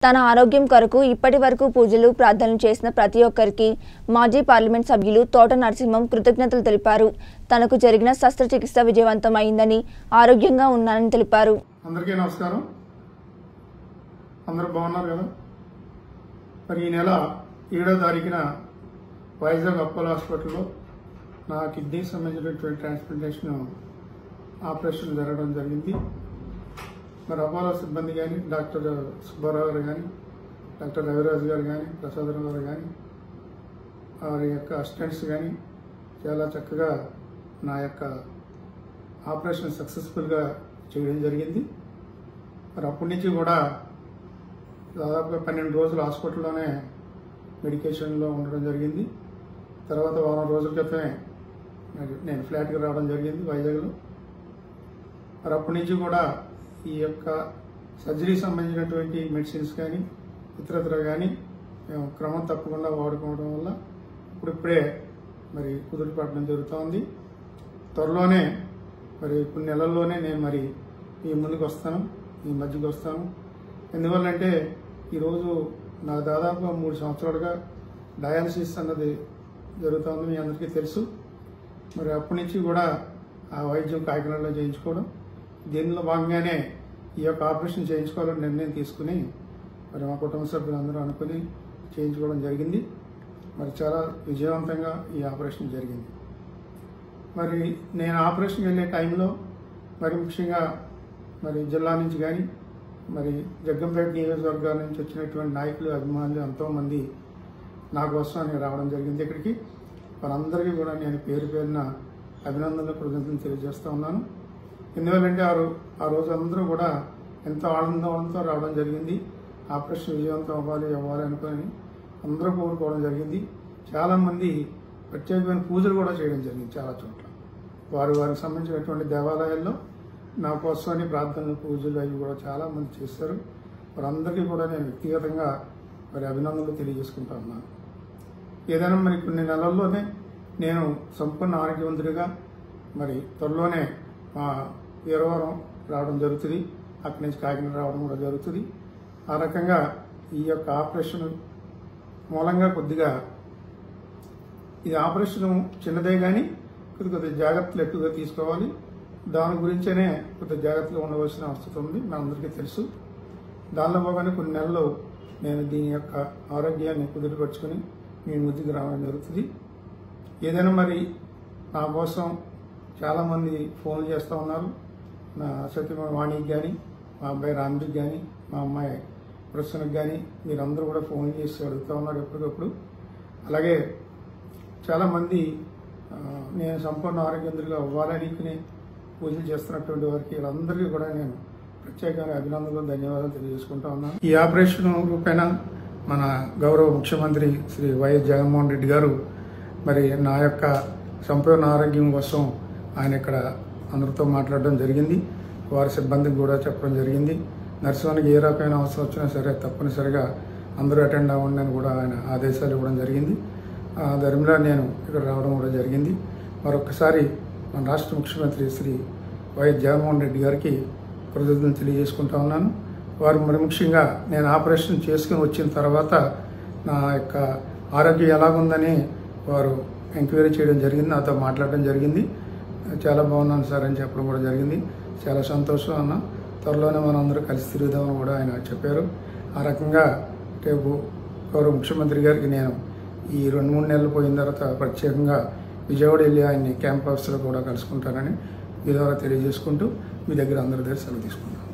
తన ఆరోగ్యం కొరకు ఇప్పటి వరకు పూజలు ప్రార్థనలు చేసిన ప్రతి ఒక్కరికి మాజీ పార్లమెంట్ సభ్యులు తోట నరసింహం కృతజ్ఞతలు తెలిపారు తనకు జరిగిన శస్త్రచికిత్స విజయవంతం అయిందని ఆరోగ్యంగా ఉన్నానని తెలిపారు అందరికీ నమస్కారం అందరూ బాగున్నారు కదా మరి ఈ నెల ఏడో తారీఖున వైజాగ్ అపోలో హాస్పిటల్లో నా కిడ్నీకి సంబంధించినటువంటి ట్రాన్స్ప్లాంటేషన్ ఆపరేషన్ జరగడం జరిగింది మరి అపోలో సిబ్బంది కానీ డాక్టర్ సుబ్బారావు గారు కానీ డాక్టర్ రవిరాజు గారు కానీ ప్రసాదరావు గారు కానీ వారి యొక్క అసిస్టెంట్స్ కానీ చాలా చక్కగా నా యొక్క ఆపరేషన్ సక్సెస్ఫుల్గా చేయడం జరిగింది మరి అప్పటి నుంచి కూడా దాదాపుగా పన్నెండు రోజులు హాస్పిటల్లోనే మెడికేషన్లో ఉండడం జరిగింది తర్వాత వారం రోజుల క్రితమే మరి నేను ఫ్లాట్కి రావడం జరిగింది వైజాగ్లో మరి అప్పటి నుంచి కూడా ఈ యొక్క సర్జరీ సంబంధించినటువంటి మెడిసిన్స్ కానీ ఇతరత్ర కానీ మేము క్రమం తప్పకుండా వాడుకోవడం వల్ల ఇప్పుడిప్పుడే మరి కుదురుపడడం జరుగుతోంది త్వరలోనే మరి కొన్ని నెలల్లోనే నేను మరి మీ ముందుకు వస్తాను మీ మధ్యకి వస్తాను ఎందువల్లంటే ఈరోజు నాకు దాదాపుగా మూడు సంవత్సరాలుగా డయాలసిస్ అన్నది జరుగుతోంది మీ అందరికీ తెలుసు మరి అప్పటి నుంచి కూడా ఆ వైద్యం కాకినాడలో చేయించుకోవడం దీనిలో భాగంగానే ఈ యొక్క ఆపరేషన్ చేయించుకోవాలని నిర్ణయం తీసుకుని మరి మా కుటుంబ సభ్యులందరూ అనుకుని చేయించుకోవడం జరిగింది మరి చాలా విజయవంతంగా ఈ ఆపరేషన్ జరిగింది మరి నేను ఆపరేషన్కి వెళ్ళే టైంలో మరి ముఖ్యంగా మరి జిల్లా నుంచి కానీ మరి జగ్గంపేట నియోజకవర్గాల నుంచి వచ్చినటువంటి నాయకులు అభిమానులు ఎంతోమంది నా కోసం అని రావడం జరిగింది ఇక్కడికి వారందరికీ కూడా నేను పేరు పేరున అభినందనలు కృతజ్ఞతలు తెలియజేస్తా ఉన్నాను ఎందువల్లంటే ఆ రో ఆ రోజు అందరూ కూడా ఎంతో ఆనందంతో రావడం జరిగింది ఆపరేషన్ విజయవంతం అవ్వాలి అవ్వాలి అనుకొని అందరూ కోరుకోవడం జరిగింది చాలామంది ప్రత్యేకమైన పూజలు కూడా చేయడం జరిగింది చాలా చోట్ల వారు వారికి సంబంధించినటువంటి దేవాలయాల్లో నా కోసమని ప్రార్థనలు పూజలు అవి కూడా చాలా మంది చేస్తారు వారందరికీ కూడా నేను వ్యక్తిగతంగా మరి అభినందనలు తెలియజేసుకుంటా ఉన్నాను ఏదైనా మరి కొన్ని నెలల్లోనే నేను సంపూర్ణ ఆరోగ్యవంతుడిగా మరి త్వరలోనే మా వీరవరం రావడం జరుగుతుంది అక్కడి నుంచి కాకినాడ రావడం కూడా జరుగుతుంది ఆ రకంగా ఈ యొక్క ఆపరేషన్ మూలంగా కొద్దిగా ఇది ఆపరేషన్ చిన్నదే కానీ కొద్ది కొద్ది జాగ్రత్తలు ఎక్కువగా తీసుకోవాలి దాని గురించేనే కొద్ది జాగ్రత్తగా ఉండవలసిన అవసరం ఉంది మనందరికీ తెలుసు దానిలో పోగానే కొన్ని నెలలు నేను దీని యొక్క ఆరోగ్యాన్ని కుదిరిపరుచుకొని మీ ముందుకు రావడం జరుగుతుంది ఏదైనా మరి నా కోసం చాలామంది ఫోన్లు చేస్తూ ఉన్నారు నా సత్యమ వాణికి కానీ మా అబ్బాయి రామ్జీకి కానీ మా అమ్మాయి ప్రసన్నకి కానీ మీరందరూ కూడా ఫోన్ చేసి అడుగుతూ ఉన్నారు ఎప్పటికప్పుడు అలాగే చాలామంది ఆ, నేను సంపూర్ణ ఆరోగ్యంగా అవ్వాలని పూజలు చేస్తున్నటువంటి వారికి వీళ్ళందరికీ కూడా నేను ప్రత్యేకంగా అభినందనలు ధన్యవాదాలు తెలియజేసుకుంటా ఉన్నాను ఈ ఆపరేషన్ రూపేణ మన గౌరవ ముఖ్యమంత్రి శ్రీ వైఎస్ జగన్మోహన్ రెడ్డి గారు మరి నా యొక్క సంపూర్ణ ఆరోగ్యం కోసం ఆయన ఇక్కడ అందరితో మాట్లాడడం జరిగింది వారి సిబ్బందికి కూడా చెప్పడం జరిగింది నర్సింహానికి ఏ రకమైన అవసరం వచ్చినా సరే తప్పనిసరిగా అందరూ అటెండ్ అవ్వండి అని కూడా ఆయన ఆదేశాలు ఇవ్వడం జరిగింది ఆ ధర్మిలా నేను ఇక్కడ రావడం కూడా జరిగింది మరొకసారి మన రాష్ట్ర ముఖ్యమంత్రి శ్రీ వైఎస్ జగన్మోహన్ రెడ్డి గారికి కృతజ్ఞతలు తెలియజేసుకుంటా ఉన్నాను వారు మరి ముఖ్యంగా నేను ఆపరేషన్ చేసుకుని వచ్చిన తర్వాత నా యొక్క ఆరోగ్యం ఎలాగుందని వారు ఎంక్వైరీ చేయడం జరిగింది నాతో మాట్లాడడం జరిగింది చాలా బాగున్నాను సార్ అని చెప్పడం కూడా జరిగింది చాలా సంతోషం అన్న త్వరలోనే మనం అందరూ కలిసి తిరుగుదామని కూడా ఆయన చెప్పారు ఆ రకంగా రేపు గౌరవ ముఖ్యమంత్రి గారికి నేను ఈ రెండు మూడు నెలలు పోయిన తర్వాత ప్రత్యేకంగా విజయవాడ వెళ్ళి ఆయన్ని క్యాంప్ ఆఫీస్లో కూడా కలుసుకుంటానని మీ ద్వారా తెలియజేసుకుంటూ మీ దగ్గర అందరి దగ్గర సెలవు తీసుకుంటాను